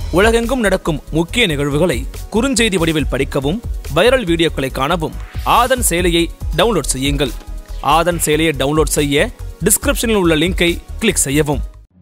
உலகெங்கும் நடக்கும் முக்கிய நிகழ்வுகளை குறுஞ்செய்தி வடிவில் படிக்கவும் வைரல் வீடியோக்களை காணவும் ஆதன் செயலியை டவுன்லோட் செய்யுங்கள் ஆதன் செயலியை டவுன்லோட் செய்ய டிஸ்கிரிப்ஷனில் உள்ள லிங்கை கிளிக் செய்யவும்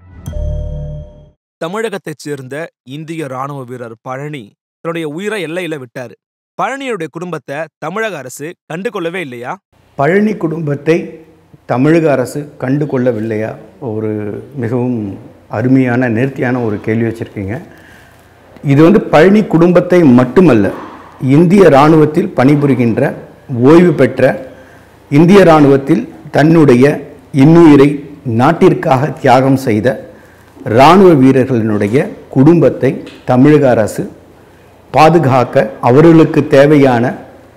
தமிழகத்தைச் சேர்ந்த இந்திய ராணுவ வீரர் பழனி தன்னுடைய உயிரை எல்லையில விட்டாரு பழனியுடைய குடும்பத்தை தமிழக அரசு கண்டுகொள்ளவே இல்லையா பழனி குடும்பத்தை தமிழக அரசு கண்டு கொள்ளவில்லையா ஒரு மிகவும் அருமையான நேர்த்தியான ஒரு கேள்வி வச்சுருக்கீங்க இது வந்து பழனி குடும்பத்தை மட்டுமல்ல இந்திய இராணுவத்தில் பணிபுரிகின்ற ஓய்வு பெற்ற இந்திய இராணுவத்தில் தன்னுடைய இன்னுயிரை நாட்டிற்காக தியாகம் செய்த இராணுவ வீரர்களினுடைய குடும்பத்தை தமிழக அரசு பாதுகாக்க அவர்களுக்கு தேவையான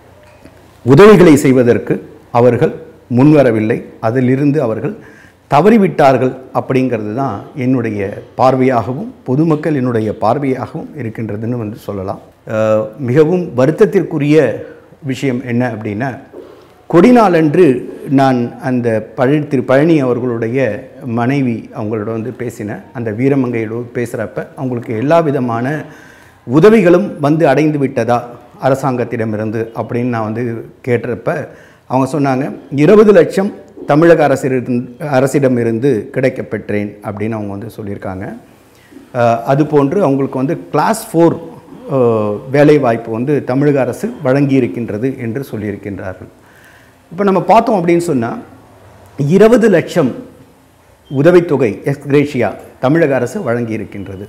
உதவிகளை செய்வதற்கு அவர்கள் முன்வரவில்லை அதிலிருந்து அவர்கள் தவறிவிட்டார்கள் அப்படிங்கிறது தான் என்னுடைய பார்வையாகவும் பொதுமக்கள் என்னுடைய பார்வையாகவும் இருக்கின்றதுன்னு வந்து சொல்லலாம் அஹ், மிகவும் வருத்தத்திற்குரிய விஷயம் என்ன அப்படின்னா கொடிநாளன்று நான் அந்த பழனி திரு பழனி அவர்களுடைய மனைவி அவங்களோட வந்து பேசினேன் அந்த வீரமங்கையோடு பேசுகிறப்ப அவங்களுக்கு எல்லா விதமான உதவிகளும் வந்து அடைந்து விட்டதா அரசாங்கத்திடமிருந்து அப்படின்னு நான் வந்து கேட்டப்ப அவங்க சொன்னாங்க இருபது லட்சம் தமிழக அரசிடம் அரசிடமிருந்து கிடைக்கப் பெற்றேன் அப்படின்னு அவங்க வந்து சொல்லியிருக்காங்க அஹ், அதுபோன்று அவங்களுக்கு வந்து கிளாஸ் ஃபோர் வேலைவாய்ப்பு வந்து தமிழக அரசு வழங்கியிருக்கின்றது என்று சொல்லியிருக்கின்றார்கள் இப்போ நம்ம பார்த்தோம் அப்படின்னு சொன்னால் இருபது லட்சம் உதவித்தொகை எக்ஸ்கிரேஷியா தமிழக அரசு வழங்கியிருக்கின்றது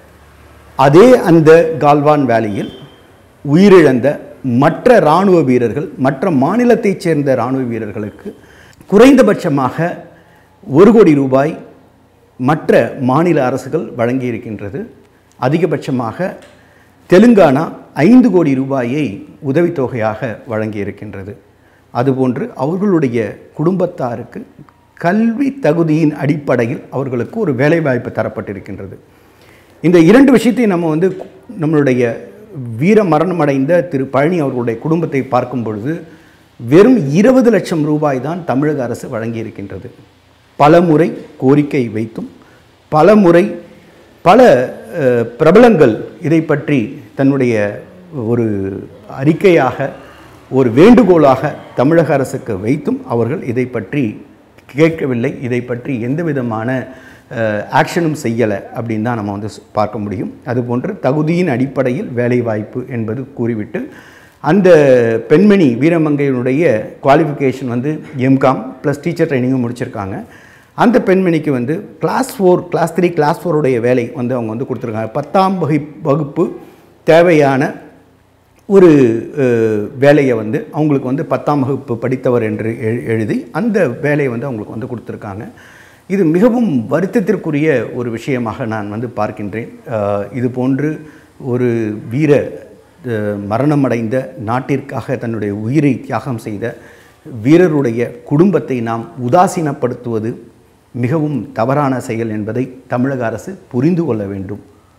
அதே அந்த கால்வான் வேலியில் உயிரிழந்த மற்ற இராணுவ வீரர்கள் மற்ற மாநிலத்தைச் சேர்ந்த இராணுவ வீரர்களுக்கு குறைந்தபட்சமாக ஒரு கோடி ரூபாய் மற்ற மாநில அரசுகள் வழங்கியிருக்கின்றது அதிகபட்சமாக தெலுங்கானா ஐந்து கோடி ரூபாயை உதவித்தொகையாக வழங்கியிருக்கின்றது அதுபோன்று அவர்களுடைய குடும்பத்தாருக்கு கல்வி தகுதியின் அடிப்படையில் அவர்களுக்கு ஒரு வேலைவாய்ப்பு தரப்பட்டிருக்கின்றது இந்த இரண்டு விஷயத்தையும் நம்ம வந்து நம்மளுடைய வீர மரணமடைந்த திரு பழனி அவர்களுடைய குடும்பத்தை பார்க்கும் பொழுது வெறும் இருபது லட்சம் ரூபாய் தான் தமிழக அரசு வழங்கியிருக்கின்றது பல முறை கோரிக்கை வைத்தும் பல முறை பல அஹ், பிரபலங்கள் இதை பற்றி தன்னுடைய ஒரு அறிக்கையாக ஒரு வேண்டுகோளாக தமிழக அரசுக்கு வைத்தும் அவர்கள் இதை பற்றி கேட்கவில்லை இதை பற்றி எந்த விதமான ஆக்ஷனும் செய்யலை அப்படின்னு தான் நம்ம வந்து ஸ்- பார்க்க முடியும் அதுபோன்று தகுதியின் அடிப்படையில் வேலைவாய்ப்பு என்பது கூறிவிட்டு அந்த பெண்மணி வீரமங்கையினுடைய குவாலிஃபிகேஷன் வந்து எம்காம் ப்ளஸ் டீச்சர் ட்ரைனிங்கும் முடிச்சிருக்காங்க அந்த பெண்மணிக்கு வந்து class four class three class ஃபோருடைய வேலை வந்து அவங்க வந்து கொடுத்துருக்காங்க பத்தாம் வகை வகுப்பு தேவையான ஒரு அஹ், வேலையை வந்து அவங்களுக்கு வந்து பத்தாம் வகுப்பு படித்தவர் என்று எழு- எழுதி அந்த வேலையை வந்து அவங்களுக்கு வந்து கொடுத்துருக்காங்க இது மிகவும் வருத்தத்திற்குரிய ஒரு விஷயமாக நான் வந்து பார்க்கின்றேன் அஹ், இது போன்று ஒரு வீர அஹ், மரணமடைந்த நாட்டிற்காக தன்னுடைய உயிரை தியாகம் செய்த வீரருடைய குடும்பத்தை நாம் உதாசீனப்படுத்துவது மிகவும் தவறான செயல் என்பதை தமிழக அரசு புரிந்து கொள்ள வேண்டும்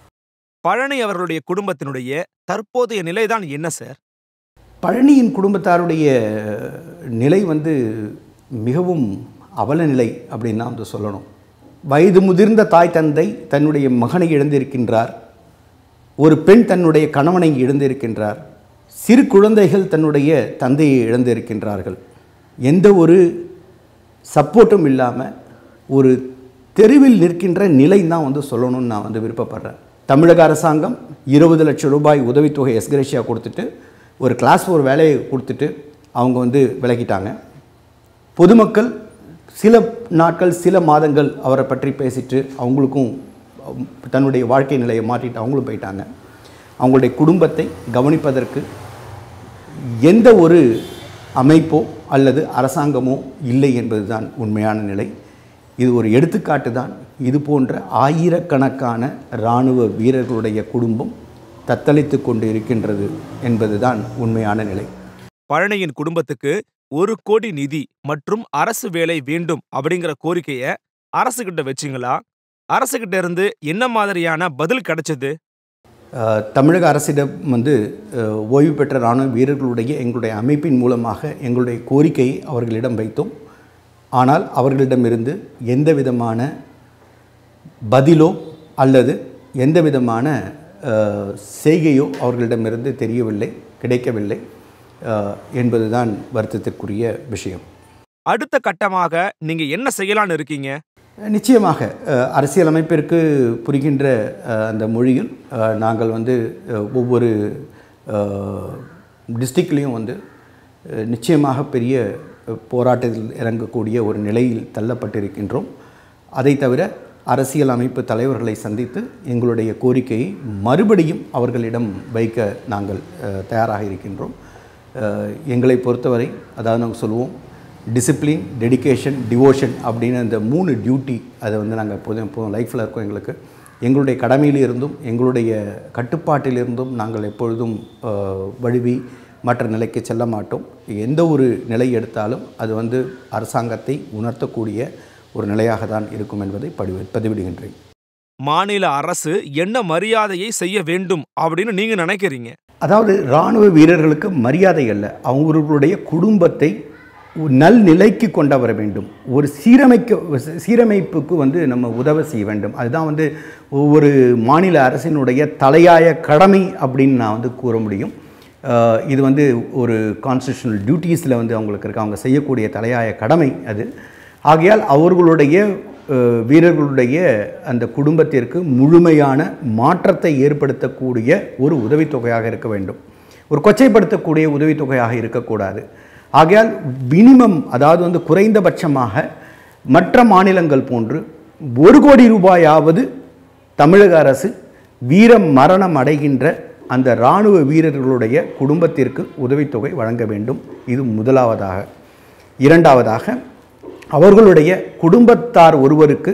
பழனி அவர்களுடைய குடும்பத்தினுடைய தற்போதைய நிலைதான் என்ன சார் பழனியின் குடும்பத்தாருடைய நிலை வந்து மிகவும் அவல நிலை அப்படின்னு தான் வந்து சொல்லணும் வயது முதிர்ந்த தாய் தந்தை தன்னுடைய மகனை இழந்திருக்கின்றார் ஒரு பெண் தன்னுடைய கணவனை இழந்திருக்கின்றார் சிறு குழந்தைகள் தன்னுடைய தந்தையை இழந்திருக்கின்றார்கள் எந்த ஒரு சப்போர்ட்டும் இல்லாமல் ஒரு தெருவில் நிற்கின்ற நிலை தான் வந்து சொல்லணும்னு நான் வந்து விருப்பப்படுறேன் தமிழக அரசாங்கம் இருபது லட்சம் ரூபாய் உதவித்தொகை எஸ்கிரேஷியா கொடுத்துட்டு ஒரு கிளாஸ் ஒரு வேலையை கொடுத்துட்டு அவங்க வந்து விலகிட்டாங்க பொதுமக்கள் சில நாட்கள் சில மாதங்கள் அவரை பற்றி பேசிட்டு அவங்களுக்கும் அம், தன்னுடைய வாழ்க்கை நிலையை மாற்றிட்டு அவங்களும் போயிட்டாங்க அவங்களுடைய குடும்பத்தை கவனிப்பதற்கு எந்த ஒரு அமைப்போ அல்லது அரசாங்கமோ இல்லை என்பதுதான் உண்மையான நிலை இது ஒரு எடுத்துக்காட்டு தான் இது போன்ற ஆயிரக்கணக்கான இராணுவ வீரர்களுடைய குடும்பம் தத்தளித்து கொண்டு இருக்கின்றது என்பதுதான் உண்மையான நிலை பழனியின் குடும்பத்துக்கு ஒரு கோடி நிதி மற்றும் அரசு வேலை வேண்டும் அப்படிங்கிற கோரிக்கைய அரசு கிட்ட வச்சீங்களா அரசு கிட்ட இருந்து என்ன மாதிரியான பதில் கிடைச்சது அஹ், தமிழக அரசிடம் வந்து அஹ், ஓய்வு பெற்ற இராணுவ வீரர்களுடைய எங்களுடைய அமைப்பின் மூலமாக எங்களுடைய கோரிக்கையை அவர்களிடம் வைத்தோம் ஆனால் அவர்களிடமிருந்து எந்த விதமான பதிலோ அல்லது எந்த விதமான அஹ், செய்கையோ அவர்களிடமிருந்து தெரியவில்லை கிடைக்கவில்லை அஹ், என்பதுதான் வருத்தத்திற்குரிய விஷயம் அடுத்த கட்டமாக நீங்க என்ன செய்யலாம்னு இருக்கீங்க நிச்சயமாக அஹ், அரசியலமைப்பிற்கு புரிகின்ற அஹ், அந்த மொழியில் அஹ், நாங்கள் வந்து அஹ், ஒவ்வொரு டிஸ்ட்ரிக்ட்லேயும் வந்து அஹ், நிச்சயமாக பெரிய அஹ், போராட்டத்தில் இறங்கக்கூடிய ஒரு நிலையில் தள்ளப்பட்டிருக்கின்றோம் அதை தவிர அரசியல் அமைப்பு தலைவர்களை சந்தித்து எங்களுடைய கோரிக்கையை மறுபடியும் அவர்களிடம் வைக்க நாங்கள் அஹ், தயாராக இருக்கின்றோம் அஹ், எங்களை பொறுத்தவரை அதாவது நாங்கள் சொல்லுவோம் டிசிப்ளின் டெடிகேஷன் டிவோஷன் அப்படின்னு அந்த மூணு டியூட்டி அதை வந்து நாங்கள் எப்போதும் எப்போதும் லைஃப்பில் இருக்கோம் எங்களுக்கு எங்களுடைய கடமையிலிருந்தும் எங்களுடைய கட்டுப்பாட்டிலிருந்தும் நாங்கள் எப்பொழுதும் அஹ், வழுவி மற்ற நிலைக்கு செல்ல மாட்டோம் எந்த ஒரு நிலை எடுத்தாலும் அது வந்து அரசாங்கத்தை உணர்த்தக்கூடிய ஒரு நிலையாக தான் இருக்கும் என்பதை பதிவு பதிவிடுகின்றேன் மாநில அரசு என்ன மரியாதையை செய்ய வேண்டும் அப்படின்னு நீங்க நினைக்கிறீங்க அதாவது இராணுவ வீரர்களுக்கு மரியாதை அல்ல அவங்களுடைய குடும்பத்தை ஒரு நல் நிலைக்கு கொண்டு வர வேண்டும் ஒரு சீரமைக்க சீரமைப்புக்கு வந்து நம்ம உதவ செய்ய வேண்டும் அதுதான் வந்து ஒவ்வொரு மாநில அரசினுடைய தலையாய கடமை அப்படின்னு நான் வந்து கூற முடியும் அஹ் இது வந்து ஒரு கான்ஸ்டியூஷனல் டியூட்டிஸில் வந்து அவங்களுக்கு இருக்கு அவங்க செய்யக்கூடிய தலையாய கடமை அது ஆகையால் அவர்களுடைய அஹ், வீரர்களுடைய அந்த குடும்பத்திற்கு முழுமையான மாற்றத்தை ஏற்படுத்தக்கூடிய ஒரு உதவித்தொகையாக இருக்க வேண்டும் ஒரு கொச்சைப்படுத்தக்கூடிய உதவித்தொகையாக இருக்கக்கூடாது ஆகையால் மினிமம் அதாவது வந்து குறைந்தபட்சமாக மற்ற மாநிலங்கள் போன்று ஒரு கோடி ரூபாயாவது தமிழக அரசு வீரம் மரணம் அடைகின்ற அந்த இராணுவ வீரர்களுடைய குடும்பத்திற்கு உதவித்தொகை வழங்க வேண்டும் இது முதலாவதாக இரண்டாவதாக அவர்களுடைய குடும்பத்தார் ஒருவருக்கு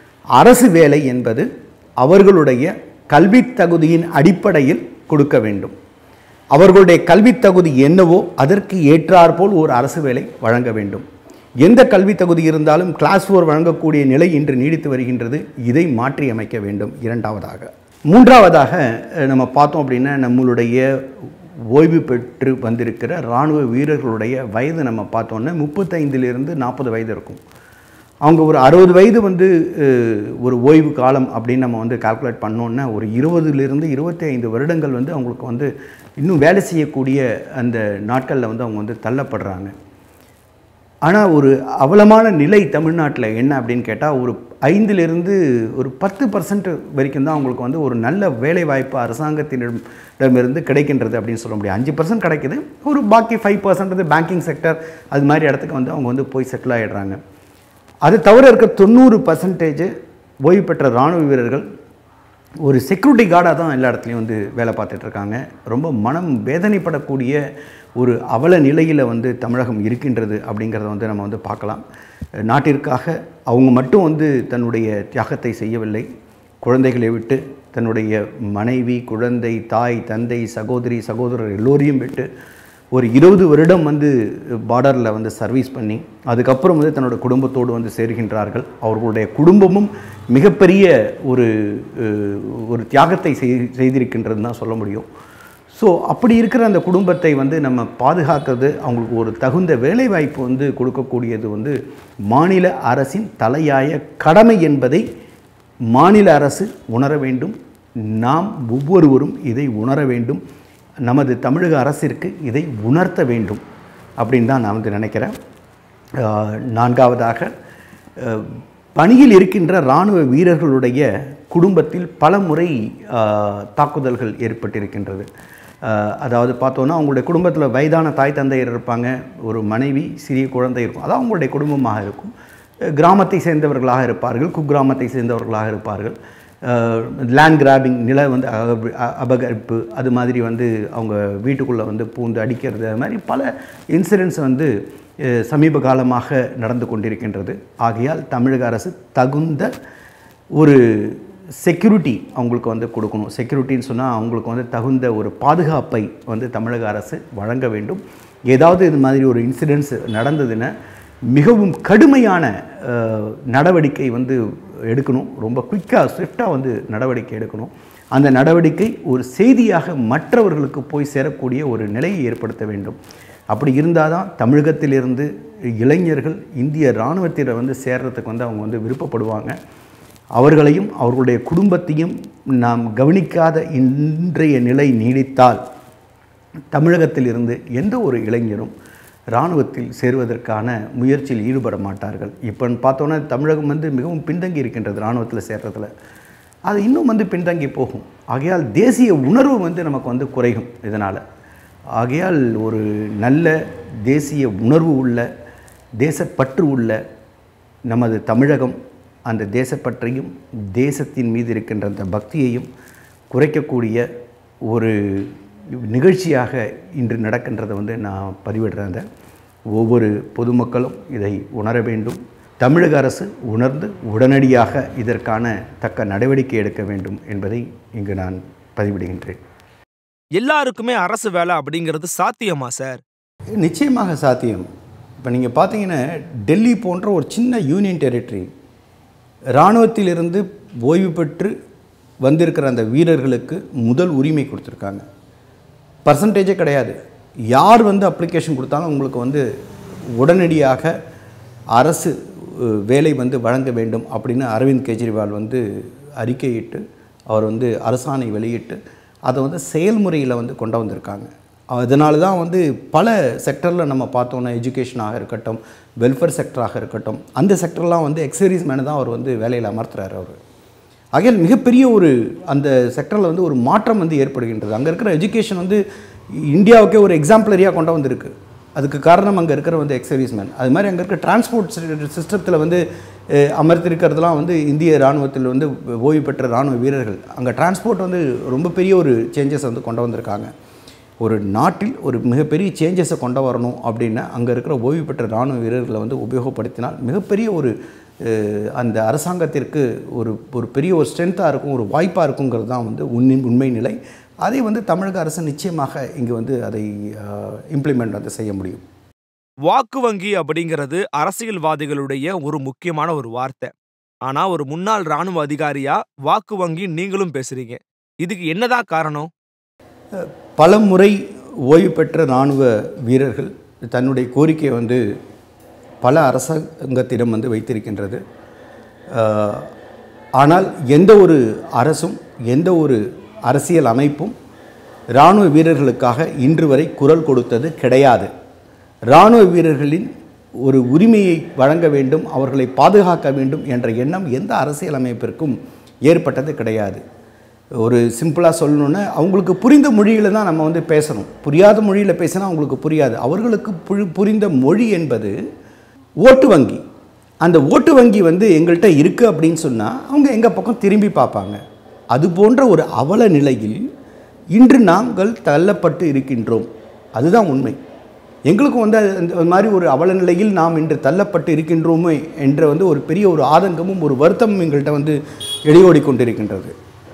அரசு வேலை என்பது அவர்களுடைய கல்வித் தகுதியின் அடிப்படையில் கொடுக்க வேண்டும் அவர்களுடைய கல்வித் தகுதி என்னவோ அதற்கு ஏற்றாற்போல் ஒரு அரசு வேலை வழங்க வேண்டும் எந்த கல்வித் தகுதி இருந்தாலும் கிளாஸ் ஃபோர் வழங்கக்கூடிய நிலை இன்று நீடித்து வருகின்றது இதை மாற்றி அமைக்க வேண்டும் இரண்டாவதாக மூன்றாவதாக அஹ், நம்ம பார்த்தோம் அப்படின்னா நம்மளுடைய ஓய்வு பெற்று வந்திருக்கிற இராணுவ வீரர்களுடைய வயது நம்ம பார்த்தோன்னா முப்பத்தைந்திலிருந்து நாற்பது வயது இருக்கும் அவங்க ஒரு அறுபது வயது வந்து அஹ், ஒரு ஓய்வு காலம் அப்படின்னு நம்ம வந்து கால்குலேட் பண்ணோன்னா ஒரு இருபதுலேருந்து இருபத்தி ஐந்து வருடங்கள் வந்து அவங்களுக்கு வந்து இன்னும் வேலை செய்யக்கூடிய அந்த நாட்களில் வந்து அவங்க வந்து தள்ளப்படுறாங்க ஆனால் ஒரு அவலமான நிலை தமிழ்நாட்டில் என்ன அப்படின்னு கேட்டால் ஒரு ஐந்திலிருந்து ஒரு பத்து பர்சன்ட் வரைக்கும் தான் அவங்களுக்கு வந்து ஒரு நல்ல வேலை வாய்ப்பு அரசாங்கத்தினிடமிருந்து கிடைக்கின்றது அப்படின்னு சொல்ல முடியும் அஞ்சு பர்சன்ட் கிடைக்குது ஒரு பாக்கி ஃபைவ் பர்சன்ட் பேங்கிங் செக்டர் அது மாதிரி இடத்துக்கு வந்து அவங்க வந்து போய் செட்டில் ஆகிடுறாங்க அது தவிர இருக்க தொண்ணூறு பர்சன்டேஜ் ஓய்வு பெற்ற இராணுவ வீரர்கள் ஒரு செக்யூரிட்டி கார்டாக தான் எல்லா இடத்துலையும் வந்து வேலை பார்த்துட்டு இருக்காங்க ரொம்ப மனம் வேதனைப்படக்கூடிய ஒரு அவல நிலையில் வந்து தமிழகம் இருக்கின்றது அப்படிங்கிறத வந்து நம்ம வந்து பார்க்கலாம் நாட்டிற்காக அவங்க மட்டும் வந்து தன்னுடைய தியாகத்தை செய்யவில்லை குழந்தைகளை விட்டு தன்னுடைய மனைவி குழந்தை தாய் தந்தை சகோதரி சகோதரர் எல்லோரையும் விட்டு ஒரு இருபது வருடம் வந்து பார்டரில் வந்து சர்வீஸ் பண்ணி அதுக்கப்புறம் வந்து தன்னோட குடும்பத்தோடு வந்து சேர்கின்றார்கள் அவர்களுடைய குடும்பமும் மிகப்பெரிய ஒரு அஹ், ஒரு தியாகத்தை செய் செய்திருக்கின்றதுன்னு தான் சொல்ல முடியும் ஸோ அப்படி இருக்கிற அந்த குடும்பத்தை வந்து நம்ம பாதுகாக்கிறது அவங்களுக்கு ஒரு தகுந்த வேலைவாய்ப்பு வந்து கொடுக்கக்கூடியது வந்து மாநில அரசின் தலையாய கடமை என்பதை மாநில அரசு உணர வேண்டும் நாம் ஒவ்வொருவரும் இதை உணர வேண்டும் நமது தமிழக அரசிற்கு இதை உணர்த்த வேண்டும் அப்படின்னு தான் நான் வந்து நினைக்கிறேன் ஆஹ் நான்காவதாக அஹ், பணியில் இருக்கின்ற இராணுவ வீரர்களுடைய குடும்பத்தில் பல முறை ஆஹ், தாக்குதல்கள் ஏற்பட்டிருக்கின்றது ஆஹ், அதாவது பார்த்தோன்னா அவங்களுடைய குடும்பத்தில் வயதான தாய் தந்தையர் இருப்பாங்க ஒரு மனைவி சிறிய குழந்தை இருக்கும் அது அவங்களுடைய குடும்பமாக இருக்கும் அஹ், கிராமத்தை சேர்ந்தவர்களாக இருப்பார்கள் குக்கிராமத்தை சேர்ந்தவர்களாக இருப்பார்கள் லேண்ட் கிராபிங் நில வந்து அக- அ- அபகரிப்பு அது மாதிரி வந்து அவங்க வீட்டுக்குள்ளே வந்து பூந்து அடிக்கிறது அது மாதிரி பல இன்சிடென்ட்ஸ் வந்து அஹ், சமீப காலமாக நடந்து கொண்டிருக்கின்றது ஆகையால் தமிழக அரசு தகுந்த ஒரு செக்யூரிட்டி அவங்களுக்கு வந்து கொடுக்கணும் செக்யூரிட்டின்னு சொன்னால் அவங்களுக்கு வந்து தகுந்த ஒரு பாதுகாப்பை வந்து தமிழக அரசு வழங்க வேண்டும் ஏதாவது இது மாதிரி ஒரு இன்சிடென்ட்ஸ் நடந்ததுன்னா மிகவும் கடுமையான அஹ், நடவடிக்கை வந்து எடுக்கணும் ரொம்ப குயிக்காக ஸ்விஃப்டாக வந்து நடவடிக்கை எடுக்கணும் அந்த நடவடிக்கை ஒரு செய்தியாக மற்றவர்களுக்கு போய் சேரக்கூடிய ஒரு நிலையை ஏற்படுத்த வேண்டும் அப்படி இருந்தால் தான் தமிழகத்திலிருந்து இளைஞர்கள் இந்திய இராணுவத்தில் வந்து சேர்றதுக்கு வந்து அவங்க வந்து விருப்பப்படுவாங்க அவர்களையும் அவர்களுடைய குடும்பத்தையும் நாம் கவனிக்காத இன்றைய நிலை நீடித்தால் தமிழகத்திலிருந்து எந்த ஒரு இளைஞரும் இராணுவத்தில் சேருவதற்கான முயற்சியில் ஈடுபட மாட்டார்கள் இப்போ பார்த்தோன்னா தமிழகம் வந்து மிகவும் பின்தங்கி இருக்கின்றது இராணுவத்தில் சேர்றதுல அது இன்னும் வந்து பின்தங்கி போகும் ஆகையால் தேசிய உணர்வு வந்து நமக்கு வந்து குறையும் இதனால் ஆகையால் ஒரு நல்ல தேசிய உணர்வு உள்ள தேசப்பற்று உள்ள நமது தமிழகம் அந்த தேசப்பற்றையும் தேசத்தின் மீது இருக்கின்ற அந்த பக்தியையும் குறைக்கக்கூடிய ஒரு நிகழ்ச்சியாக இன்று நடக்கின்றதை வந்து நான் பதிவிடுறேன் அதை. ஒவ்வொரு பொதுமக்களும் இதை உணர வேண்டும் தமிழக அரசு உணர்ந்து உடனடியாக இதற்கான தக்க நடவடிக்கை எடுக்க வேண்டும் என்பதை இங்கு நான் பதிவிடுகின்றேன் எல்லாருக்குமே அரசு வேலை அப்படிங்கிறது சாத்தியமா சார் நிச்சயமாக சாத்தியம் இப்போ நீங்கள் பார்த்தீங்கன்னா டெல்லி போன்ற ஒரு சின்ன யூனியன் டெரிட்டரி இராணுவத்திலிருந்து ஓய்வு பெற்று வந்திருக்கிற அந்த வீரர்களுக்கு முதல் உரிமை கொடுத்துருக்காங்க பர்சன்டேஜே கிடையாது யார் வந்து அப்ளிகேஷன் கொடுத்தாலும் உங்களுக்கு வந்து உடனடியாக அரசு அஹ், வேலை வந்து வழங்க வேண்டும் அப்படின்னு அரவிந்த் கெஜ்ரிவால் வந்து அறிக்கையிட்டு அவர் வந்து அரசாணை வெளியிட்டு அதை வந்து செயல்முறையில் வந்து கொண்டு வந்திருக்காங்க அதனால தான் வந்து பல செக்டரில் நம்ம பார்த்தோன்னா எஜுகேஷனாக இருக்கட்டும் வெல்ஃபேர் செக்டராக இருக்கட்டும் அந்த செக்டர்லாம் வந்து எக்ஸைஸ் மேனு தான் அவர் வந்து வேலையில் அமர்த்துறாரு அவர் ஆகையால் மிகப்பெரிய ஒரு அந்த செக்டரில் வந்து ஒரு மாற்றம் வந்து ஏற்படுகின்றது அங்கே இருக்கிற எஜுகேஷன் வந்து இந்தியாவுக்கே ஒரு எக்ஸாம்பிளரியாக கொண்டு வந்திருக்கு அதுக்கு காரணம் அங்கே இருக்கிற வந்து எக்ஸர்வீஸ்மேன் அது மாதிரி அங்கே இருக்கிற டிரான்ஸ்போர்ட் சிஸ்டத்தில் வந்து அஹ், அமர்த்திருக்கிறதுலாம் வந்து இந்திய இராணுவத்தில் வந்து ஓய்வு பெற்ற இராணுவ வீரர்கள் அங்கே டிரான்ஸ்போர்ட் வந்து ரொம்ப பெரிய ஒரு சேஞ்சஸ் வந்து கொண்டு வந்திருக்காங்க ஒரு நாட்டில் ஒரு மிகப்பெரிய சேஞ்சஸை கொண்டு வரணும் அப்படின்னா அங்கே இருக்கிற ஓய்வு பெற்ற இராணுவ வீரர்களை வந்து உபயோகப்படுத்தினால் மிகப்பெரிய ஒரு அஹ், அந்த அரசாங்கத்திற்கு ஒரு ஒரு பெரிய ஒரு ஸ்ட்ரென்த்தாக இருக்கும் ஒரு வாய்ப்பாக இருக்குங்கிறது தான் வந்து உண்மை உண்மை நிலை அதை வந்து தமிழக அரசு நிச்சயமாக இங்கே வந்து அதை இம்ப்ளிமெண்ட் வந்து செய்ய முடியும் வாக்கு வங்கி அப்படிங்கிறது அரசியல்வாதிகளுடைய ஒரு முக்கியமான ஒரு வார்த்தை ஆனா ஒரு முன்னாள் ராணுவ அதிகாரியா வாக்கு வங்கி நீங்களும் பேசுறீங்க இதுக்கு என்னதான் காரணம் பல முறை ஓய்வு பெற்ற இராணுவ வீரர்கள் தன்னுடைய கோரிக்கையை வந்து பல அரசாங்கத்திடம் வந்து வைத்திருக்கின்றது அஹ், ஆனால் எந்த ஒரு அரசும் எந்த ஒரு அரசியல் அமைப்பும் இராணுவ வீரர்களுக்காக இன்று வரை குரல் கொடுத்தது கிடையாது இராணுவ வீரர்களின் ஒரு உரிமையை வழங்க வேண்டும் அவர்களை பாதுகாக்க வேண்டும் என்ற எண்ணம் எந்த அரசியல் அமைப்பிற்கும் ஏற்பட்டது கிடையாது ஒரு சிம்பிளாக சொல்லணுன்னா அவங்களுக்கு புரிந்த மொழியில் தான் நம்ம வந்து பேசணும் புரியாத மொழியில் பேசினா அவங்களுக்கு புரியாது அவர்களுக்கு புரி- புரிந்த மொழி என்பது ஓட்டு வங்கி அந்த ஓட்டு வங்கி வந்து எங்கள்கிட்ட இருக்குது அப்படின்னு சொன்னால் அவங்க எங்கள் பக்கம் திரும்பி பார்ப்பாங்க அது போன்ற ஒரு அவல நிலையில் இன்று நாங்கள் தள்ளப்பட்டு இருக்கின்றோம் அதுதான் உண்மை எங்களுக்கும் வந்து அது- அந்த மாதிரி ஒரு அவல நிலையில் நாம் இன்று தள்ளப்பட்டு இருக்கின்றோமே என்ற வந்து ஒரு பெரிய ஒரு ஆதங்கமும் ஒரு வருத்தமும் எங்கள்கிட்ட வந்து எளியோடி கொண்டிருக்கின்றது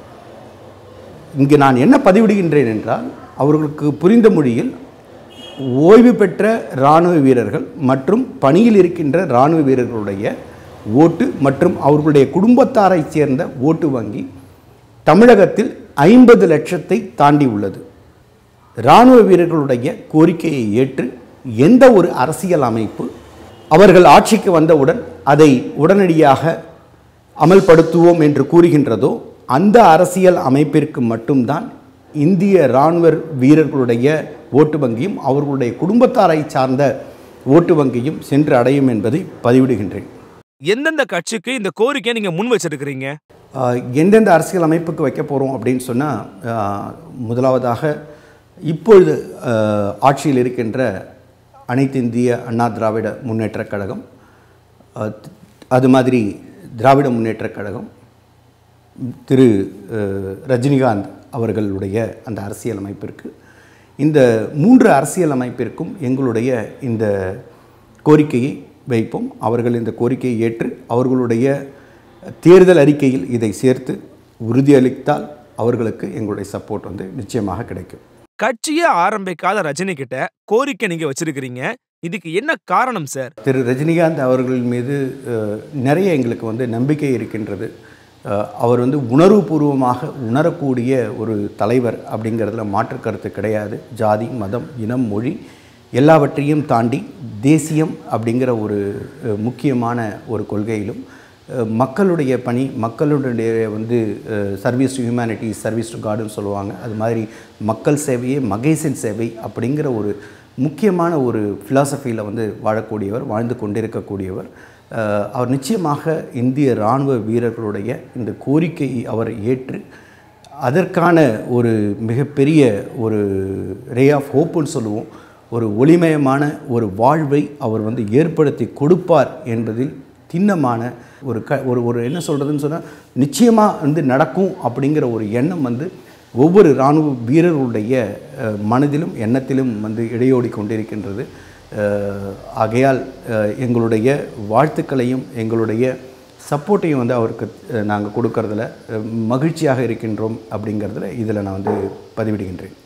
இங்கு நான் என்ன பதிவிடுகின்றேன் என்றால் அவர்களுக்கு புரிந்த மொழியில் ஓய்வு பெற்ற இராணுவ வீரர்கள் மற்றும் பணியில் இருக்கின்ற இராணுவ வீரர்களுடைய ஓட்டு மற்றும் அவர்களுடைய குடும்பத்தாரைச் சேர்ந்த ஓட்டு வங்கி தமிழகத்தில் ஐம்பது லட்சத்தை தாண்டி உள்ளது இராணுவ வீரர்களுடைய கோரிக்கையை ஏற்று எந்த ஒரு அரசியல் அமைப்பு அவர்கள் ஆட்சிக்கு வந்தவுடன் அதை உடனடியாக அமல்படுத்துவோம் என்று கூறுகின்றதோ அந்த அரசியல் அமைப்பிற்கு மட்டும்தான் இந்திய இராணுவ வீரர்களுடைய ஓட்டு வங்கியும் அவர்களுடைய குடும்பத்தாரை சார்ந்த ஓட்டு வங்கியும் சென்று அடையும் என்பதை பதிவிடுகின்றேன் எந்தெந்த கட்சிக்கு இந்த கோரிக்கையை நீங்க முன் வச்சிருக்கிறீங்க ஆஹ் எந்தெந்த அரசியல் அமைப்புக்கு வைக்க போகிறோம் அப்படின்னு சொன்னால் முதலாவதாக இப்பொழுது ஆஹ், ஆட்சியில் இருக்கின்ற அனைத்து இந்திய அண்ணா திராவிட முன்னேற்றக் கழகம் ஆஹ், அது மாதிரி திராவிட முன்னேற்றக் கழகம் திரு அஹ், ரஜினிகாந்த் அவர்களுடைய அந்த அரசியல் அமைப்பிற்கு இந்த மூன்று அரசியல் அமைப்பிற்கும் எங்களுடைய இந்த கோரிக்கையை வைப்போம் அவர்கள் இந்த கோரிக்கையை ஏற்று அவர்களுடைய தேர்தல் அறிக்கையில் இதை சேர்த்து உறுதியளித்தால் அவர்களுக்கு எங்களுடைய சப்போர்ட் வந்து நிச்சயமாக கிடைக்கும் கட்சியே ஆரம்பிக்காத ரஜினி கிட்ட கோரிக்கை நீங்க வச்சிருக்கிறீங்க இதுக்கு என்ன காரணம் சார் திரு ரஜினிகாந்த் அவர்கள் மீது அஹ், நிறைய எங்களுக்கு வந்து நம்பிக்கை இருக்கின்றது அஹ், அவர் வந்து உணர்வுபூர்வமாக உணரக்கூடிய ஒரு தலைவர் அப்படிங்கிறதுல மாற்று கருத்து கிடையாது ஜாதி மதம் இனம் மொழி எல்லாவற்றையும் தாண்டி தேசியம் அப்படிங்கிற ஒரு அஹ், முக்கியமான ஒரு கொள்கையிலும் அஹ், மக்களுடைய பணி மக்களுடைய வந்து service to humanity service to காடுன்னு சொல்லுவாங்க அது மாதிரி மக்கள் சேவையே மகேசன் சேவை அப்படிங்கிற ஒரு முக்கியமான ஒரு ஃபிலாசபியில் வந்து வாழக்கூடியவர் வாழ்ந்து கொண்டிருக்கக்கூடியவர் அஹ், அவர் நிச்சயமாக இந்திய இராணுவ வீரர்களுடைய இந்த கோரிக்கையை அவர் ஏற்று அதற்கான ஒரு மிகப்பெரிய ஒரு ரே ஆஃப் ஹோப்புன்னு சொல்லுவோம் ஒரு ஒளிமயமான ஒரு வாழ்வை அவர் வந்து ஏற்படுத்தி கொடுப்பார் என்பதில் திண்ணமான ஒரு க ஒரு ஒரு என்ன சொல்கிறதுன்னு சொன்னால் நிச்சயமாக வந்து நடக்கும் அப்படிங்கிற ஒரு எண்ணம் வந்து ஒவ்வொரு இராணுவ வீரர்களுடைய அஹ், மனதிலும் எண்ணத்திலும் வந்து இடையோடி கொண்டிருக்கின்றது அஹ், ஆகையால் அஹ், எங்களுடைய வாழ்த்துக்களையும் எங்களுடைய சப்போர்ட்டையும் வந்து அவருக்கு நாங்கள் கொடுக்கறதுல அஹ், மகிழ்ச்சியாக இருக்கின்றோம் அப்படிங்கிறதுல இதில் நான் வந்து பதிவிடுகின்றேன்